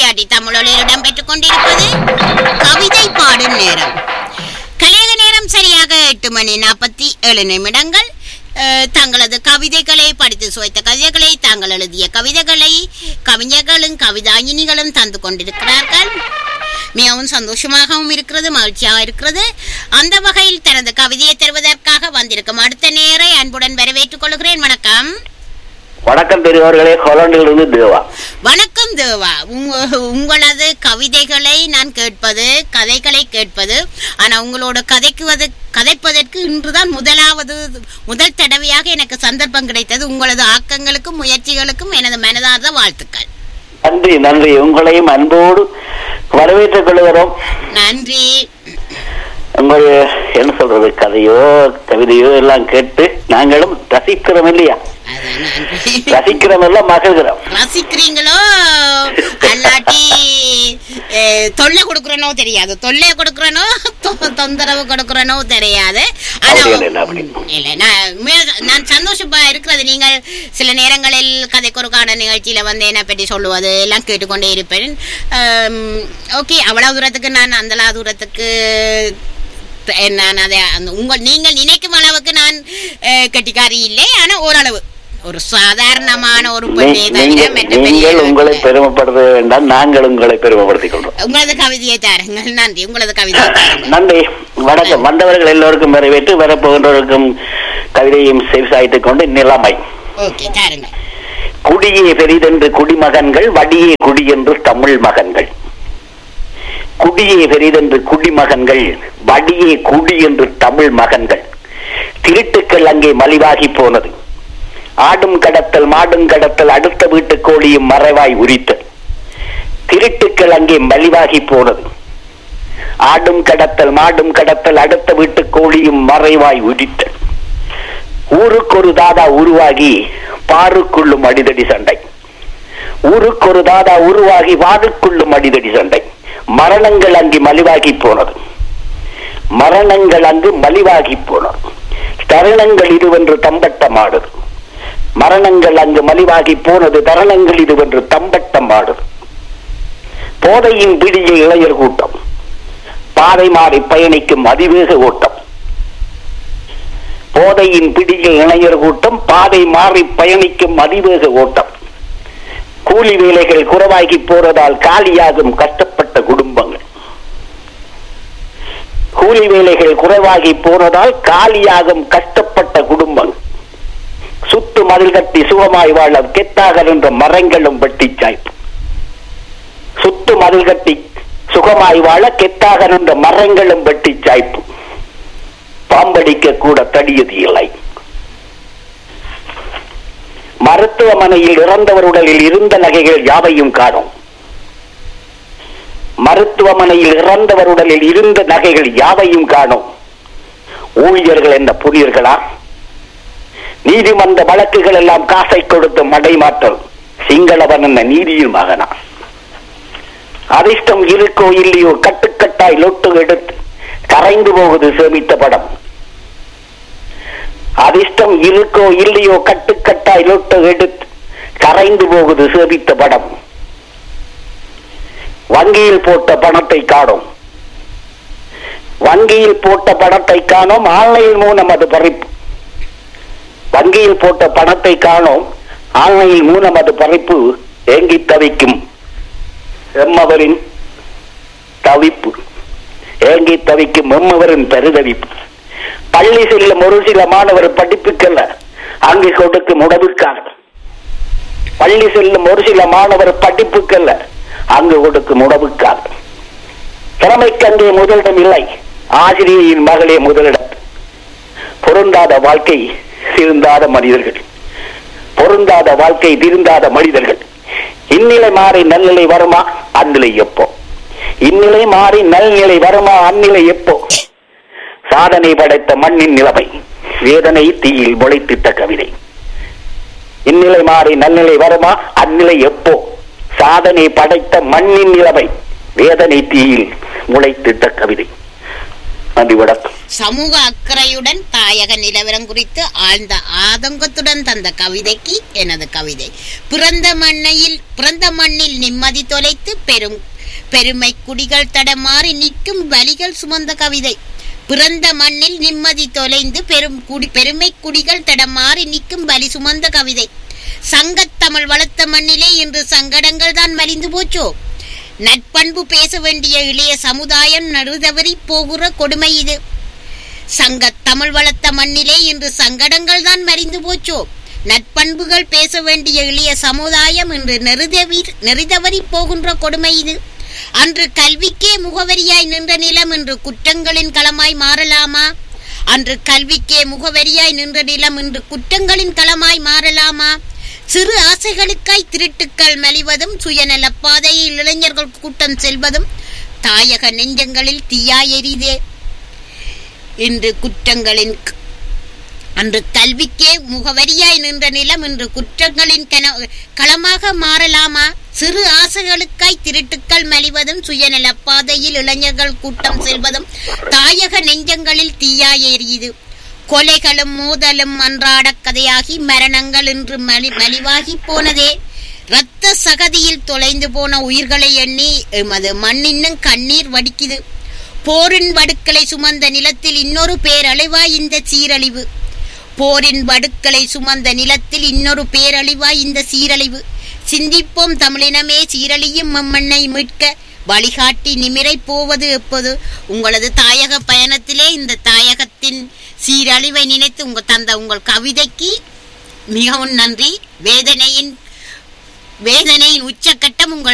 TRT தமிழொலியில் இடம்பெற்றுக் கொண்டிருப்பது கவிதை பாடும் நேரம் கலையக நேரம் சரியாக எட்டு மணி நாற்பத்தி ஏழு நிமிடங்கள் அஹ், தங்களது கவிதைகளை படித்து சுவைத்த கவிதைகளை தாங்கள் எழுதிய கவிதைகளை கவிஞர்களும் கவிதாயினிகளும் தந்து கொண்டிருக்கிறார்கள் மிகவும் சந்தோஷமாகவும் இருக்கிறது மகிழ்ச்சியாக இருக்கிறது அந்த வகையில் தனது கவிதையை தருவதற்காக வந்திருக்கும் அடுத்த நேரை அன்புடன் வரவேற்றுக் கொள்கிறேன் வணக்கம் வணக்கம் பெரியவர்களே ஹோலண்டிலிருந்து தேவா வணக்கம் தேவா உங்க- உங்களது கவிதைகளை நான் கேட்பது கதைகளை கேட்பது ஆனா உங்களோட கதைக்குவது கதைப்பதற்கு இன்றுதான் முதலாவது முதல் தடவையாக எனக்கு சந்தர்ப்பம் கிடைத்தது உங்களது ஆக்கங்களுக்கும் முயற்சிகளுக்கும் எனது மனதார்ந்த வாழ்த்துக்கள் நன்றி நன்றி உங்களையும் அன்போடு வரவேற்றுக் கொள்கிறோம் நன்றி உங்கள் என்ன சொல்றது கதையோ கவிதையோ எல்லாம் கேட்டு நாங்களும் ரசிக்கிறோம் இல்லையா அதான் நன்றி ரசிக்கிறோம் எல்லாம் மகிழ்கிறோம் ரசிக்கிறீங்களோ அல்லாட்டி அஹ், தொல்லை கொடுக்குறனோ தெரியாது தொல்லை கொடுக்குறனோ தொ- தொந்தரவு கொடுக்குறனோ தெரியாது ஆனா அப்படி இல்லை, அப்படி. இல்ல நான் உண்மையா- நான் சந்தோஷமா இருக்கிறது நீங்கள் சில நேரங்களில் கதைக்கு ஒரு காண நிகழ்ச்சியில வந்து என்ன பற்றி சொல்லுவது எல்லாம் கேட்டுக்கொண்டே இருப்பேன் ஓகே அவ்வளவு தூரத்துக்கு நான் அந்த தூரத்துக்கு த- நான் அதை அந்த உங்கள் நீங்கள் நினைக்கும் அளவுக்கு நான் அஹ், கெட்டிக்காரி இல்லை ஆனா ஓரளவு ஒரு சாதாரணமான ஒரு பெண்ணே நீ- தவிர நீங்கள் மற்ற பெரிய நீங்கள் உங்களை அளவுக்கு- பெருமைப்படுத்த வேண்டாம் நாங்கள் உங்களை பெருமைப்படுத்திக் கொள்றோம் உங்களது கவிதையை தாருங்கள் நன்றி உங்களது கவிதையை தாருங்கள் நன்றி வணக்கம் வந்தவர்கள் எல்லோருக்கும் வரவேற்று வரப்போகின்றவருக்கும் கவிதையும் செவிசாய்த்துக் கொண்டு நிலைமை ஓகே தாருங்கள் குடியே பெரிதென்று குடிமகன்கள் வடியே குடி என்று தமிழ் மகன்கள் குடியே பெரிதென்று குடிமகன்கள் வடியே குடி என்று தமிழ் மகன்கள் திருட்டுக்கள் அங்கே மலிவாகி போனது ஆடும் கடத்தல் மாடும் கடத்தல் அடுத்த வீட்டு கோழியும் மறைவாய் உரித்தது திருட்டுக்கள் அங்கே மலிவாகி போனது ஆடும் கடத்தல் மாடும் கடத்தல் அடுத்த வீட்டு கோழியும் மறைவாய் உரித்தது ஊருக்கொரு தாதா உருவாகி பாருக்குள்ளும் அடிதடி சண்டை ஊருக்கொரு தாதா உருவாகி வாருக்குள்ளும் அடிதடி சண்டை மரணங்கள் அங்கு மலிவாகி போனது மரணங்கள் அங்கு மலிவாகி போனது தருணங்கள் இதுவென்று தம்பட்டமாடுது மரணங்கள் அங்கு மலிவாகி போனது தருணங்கள் இதுவென்று தம்பட்டமாடுது போதையின் பிடிய இளைஞர் கூட்டம் பாதை மாறி பயணிக்கும் அதிவேக ஓட்டம் போதையின் பிடிய இளைஞர் கூட்டம் பாதை மாறி பயணிக்கும் அதிவேக ஓட்டம் கூலி வேலைகள் குறைவாகி போறதால் காலியாகும் கஷ்டப்பட்ட குடும்பங்கள் கூலி வேலைகள் குறைவாகி போனதால் காலியாகும் கஷ்டப்பட்ட குடும்பங்கள் சுத்து மதில் கட்டி சுகமாய் வாழ கெத்தாக நின்ற மரங்களும் வெட்டி சாய்ப்பு சுத்து மதில் கட்டி சுகமாய் வாழ கெத்தாக நின்ற மரங்களும் வெட்டி சாய்ப்பு பாம்படிக்க கூட தடியது இல்லை மருத்துவமனையில் இறந்தவர் உடலில் இருந்த நகைகள் யாவையும் காணும் மருத்துவமனையில் இறந்தவர் உடலில் இருந்த நகைகள் யாவையும் காணும் ஊழியர்கள் என்ன புரியர்களா நீதிமன்ற வழக்குகள் எல்லாம் காசை கொடுத்து மடைமாற்றல் சிங்களவன் என்ன நீதியில் மகனா அதிர்ஷ்டம் இருக்கோ இல்லையோ கட்டுக்கட்டாய் லொட்டு எடுத்து கரைந்து போகுது சேமித்த படம் அதிர்ஷ்டம் இருக்கோ இல்லையோ கட்டுக்கட்டாய் லொட்டு எடுத்து கரைந்து போகுது சேமித்த படம் வங்கியில் போட்ட பணத்தை காணும் வங்கியில் போட்ட பணத்தை காணோம் ஆன்லைன் மூலம் அது பறிப்பு வங்கியில் போட்ட பணத்தை காணோம் ஆன்லைன் மூலம் அது பறிப்பு ஏங்கி தவிக்கும் எம்மவரின் தவிப்பு ஏங்கி தவிக்கும் எம்மவரின் பெருதவிப்பு பள்ளி செல்லும் ஒரு சில மாணவர் படிப்புக்கல்ல அங்கு கொடுக்கும் உணவுக்காக பள்ளி செல்லும் ஒரு சில மாணவர் படிப்புக்கல்ல அங்கு கொடுக்கும் உணவுக்காக திறமைக்கங்கே முதலிடம் இல்லை ஆசிரியரின் மகளே முதலிடம் பொருந்தாத வாழ்க்கை திருந்தாத மனிதர்கள் பொருந்தாத வாழ்க்கை திருந்தாத மனிதர்கள் இந்நிலை மாறி நல்நிலை வருமா அந்நிலை எப்போ இந்நிலை மாறி நல்நிலை வருமா அந்நிலை எப்போ சாதனை படைத்த மண்ணின் நிலைமை வேதனை தீயில் முளைத்திட்ட கவிதை இந்நிலை மாறி நல்நிலை வருமா அந்நிலை எப்போ சாதனை படைத்த மண்ணின் நிலைமை வேதனை தீயில் முளைத்திட்ட கவிதை நன்றி வணக்கம் சமூக அக்கறையுடன் தாயக நிலவரம் குறித்து ஆழ்ந்த ஆதங்கத்துடன் தந்த கவிதைக்கு எனது கவிதை பிறந்த மண்ணையில் பிறந்த மண்ணில் நிம்மதி தொலைத்து பெரும் பெருமை குடிகள் தடமாறி நிற்கும் வலிகள் சுமந்த கவிதை பிறந்த மண்ணில் நிம்மதி தொலைந்து பெரும் குடி பெருமை குடிகள் தடமாறி நிற்கும் வலி சுமந்த கவிதை சங்கத்தமிழ் வளர்த்த மண்ணிலே இன்று சங்கடங்கள் தான் மலிந்து போச்சோ நட்பண்பு பேச வேண்டிய இளைய சமுதாயம் நடுதவறி போகிற கொடுமை இது சங்கத் தமிழ் வளர்த்த மண்ணிலே இன்று சங்கடங்கள் தான் மறிந்து போச்சோ நட்பண்புகள் பேச வேண்டிய இளைய சமுதாயம் இன்று நெறிதவி நெறிதவறி போகின்ற கொடுமை இது அன்று கல்விக்கே முகவரியாய் நின்ற நிலம் இன்று குற்றங்களின் களமாய் மாறலாமா அன்று கல்விக்கே முகவரியாய் நின்ற நிலம் இன்று குற்றங்களின் களமாய் மாறலாமா சிறு ஆசைகளுக்காய் திருட்டுக்கள் மலிவதும் சுயநல பாதையில் இளைஞர்கள் கூட்டம் செல்வதும் தாயக நெஞ்சங்களில் தீயாய் எரிதே இன்று குற்றங்களின் க- அன்று கல்விக்கே முகவரியாய் நின்ற நிலம் இன்று குற்றங்களின் கன- களமாக மாறலாமா சிறு ஆசைகளுக்காய் திருட்டுக்கள் மலிவதும் சுயநல பாதையில் இளைஞர்கள் கூட்டம் செல்வதும் தாயக நெஞ்சங்களில் தீயாய் எரியுது கொலைகளும் மோதலும் அன்றாட கதையாகி மரணங்கள் இன்று மலி மலிவாகி போனதே இரத்த சகதியில் தொலைந்து போன உயிர்களை எண்ணி எமது மண்ணின்னும் கண்ணீர் வடிக்குது போரின் வடுக்களை சுமந்த நிலத்தில் இன்னொரு பேரழிவாய் இந்த சீரழிவு போரின் வடுக்களை சுமந்த நிலத்தில் இன்னொரு பேரழிவாய் இந்த சீரழிவு சிந்திப்போம் தமிழினமே சீரழியும் மம்மண்ணை மீட்க வழிகாட்டி நிமிரை போவது எப்போது உங்களது தாயக பயணத்திலே இந்த தாயகத்தின் சீரழிவை நினைத்து உங்கள் தந்த உங்கள் கவிதைக்கு மிகவும் நன்றி வேதனையின் வேதனையின் உச்சக்கட்டம் உங்கள்